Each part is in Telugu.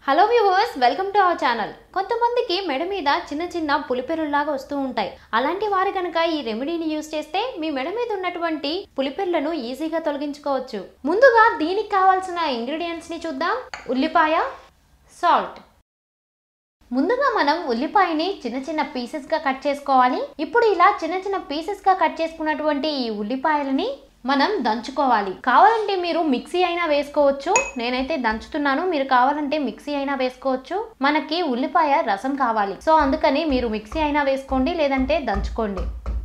hello viewers welcome to our channel కొంతమందికి మెడ మీద చిన్న చిన్న పులిపెరుల్లాగా వస్తూ ఉంటాయి అలాంటి వారు కనుక ఈ రెమెడీని యూస్ చేస్తే మీ మెడ మీద ఉన్నటువంటి పులిపెర్లను ఈజీగా తొలగించుకోవచ్చు ముందుగా దీనికి కావాల్సిన ఇంగ్రీడియంట్స్ ని చూద్దాం ఉల్లిపాయ సాల్ట్ ముందుగా మనం ఉల్లిపాయని చిన్న చిన్న పీసెస్ గా కట్ చేసుకోవాలి ఇప్పుడు ఇలా చిన్న చిన్న పీసెస్ గా కట్ చేసుకున్నటువంటి ఈ ఉల్లిపాయలని మనం దంచుకోవాలి కావాలంటే మీరు మిక్సీ అయినా వేసుకోవచ్చు నేనైతే దంచుతున్నాను మీరు కావాలంటే మిక్సీ అయినా వేసుకోవచ్చు మనకి ఉల్లిపాయ రసం కావాలి సో అందుకని మీరు మిక్సీ అయినా వేసుకోండి లేదంటే దంచుకోండి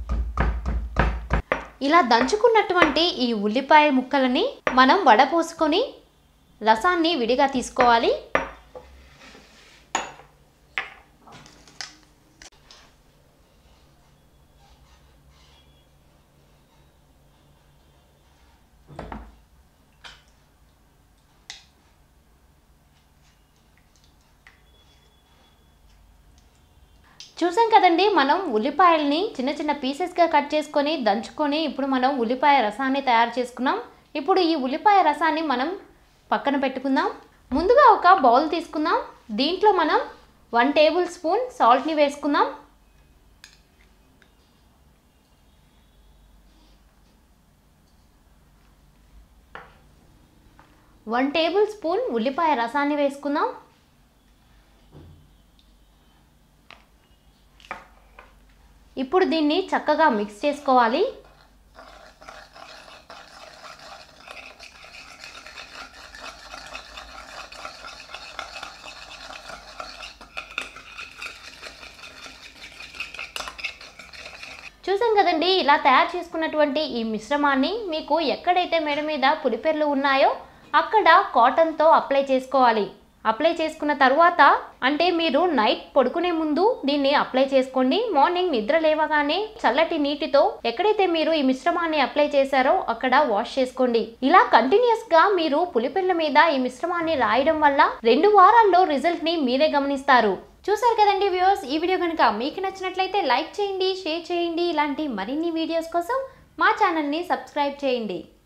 ఇలా దంచుకున్నటువంటి ఈ ఉల్లిపాయ ముక్కలని మనం వడపోసుకొని రసాన్ని విడిగా తీసుకోవాలి చూసాం కదండి మనం ఉల్లిపాయల్ని చిన్న చిన్న పీసెస్గా కట్ చేసుకొని దంచుకొని ఇప్పుడు మనం ఉల్లిపాయ రసాన్ని తయారు చేసుకున్నాం ఇప్పుడు ఈ ఉల్లిపాయ రసాన్ని మనం పక్కన పెట్టుకుందాం ముందుగా ఒక బౌల్ తీసుకుందాం దీంట్లో మనం వన్ టేబుల్ స్పూన్ సాల్ట్ని వేసుకుందాం వన్ టేబుల్ స్పూన్ ఉల్లిపాయ రసాన్ని వేసుకుందాం ఇప్పుడు దీన్ని చక్కగా మిక్స్ చేసుకోవాలి చూసాం కదండి ఇలా తయారు చేసుకున్నటువంటి ఈ మిశ్రమాన్ని మీకు ఎక్కడైతే మెడ మీద పులిపెర్లు ఉన్నాయో అక్కడ కాటన్తో అప్లై చేసుకోవాలి అప్లై చేసుకున్న తర్వాత అంటే మీరు నైట్ పడుకునే ముందు దీన్ని అప్లై చేసుకోండి మార్నింగ్ నిద్ర లేవగానే చల్లటి నీటితో ఎక్కడైతే మీరు ఈ మిశ్రమాన్ని అప్లై చేశారో అక్కడ వాష్ చేసుకోండి ఇలా కంటిన్యూస్ గా మీరు పులిపిల్ల మీద ఈ మిశ్రమాన్ని రాయడం వల్ల రెండు వారాల్లో రిజల్ట్ ని మీరే గమనిస్తారు చూసారు కదండి వ్యూవర్స్ ఈ వీడియో కనుక మీకు నచ్చినట్లయితే లైక్ చేయండి షేర్ చేయండి ఇలాంటి మరిన్ని వీడియోస్ కోసం మా ఛానల్ని సబ్స్క్రైబ్ చేయండి